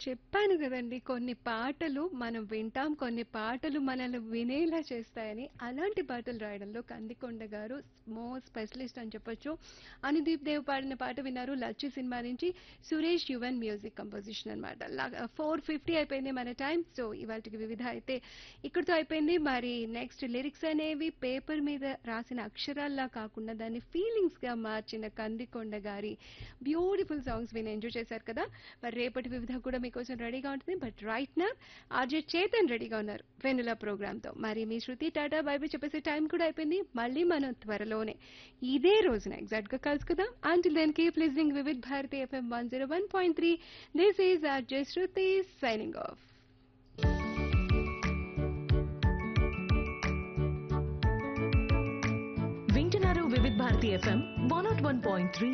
చెప్పాను కదండి కొన్ని పాటలు మనం వింటాం కొన్ని పాటలు మనల్ని వినేలా చేస్తాయని అలాంటి పాటలు రాయడంలో కందికొండ గారు మోస్ట్ స్పెషలిస్ట్ అని చెప్పొచ్చు అనుదీప్ దేవ్ పాడిన పాట విన్నారు లచ్చి సినిమా నుంచి సురేష్ యువన్ మ్యూజిక్ కంపోజిషన్ అనమాట ఫోర్ ఫిఫ్టీ అయిపోయింది మన టైం సో ఇవాటికి వివిధ అయితే ఇక్కడితో అయిపోయింది మరి నెక్స్ట్ లిరిక్స్ అనేవి పేపర్ మీద రాసిన అక్షరాల్లా కాకుండా దాన్ని ఫీలింగ్స్ గా మార్చిన కందికొండ గారి బ్యూటిఫుల్ సాంగ్స్ విని ఎంజాయ్ చేశారు కదా మరి రేపటి వివిధ కూడా మీకోసం రెడీగా ఉంటుంది బట్ రైట్ నా ఆర్జే చేతన్ రెడీగా ఉన్నారు వెనుల ప్రోగ్రామ్ తో మరి మీ శృతి టాటా బైబిల్ చెప్పేసే టైం కూడా అయిపోయింది మళ్ళీ మనం త్వరలోనే ఇదే రోజున ఎగ్జాక్ట్ గా కలుసుకుందాం until then keep listening Vividh Bharati FM one zero one point three this is RJ Shruti signing off వింటున్నారు Vividh Bharati FM one not one point three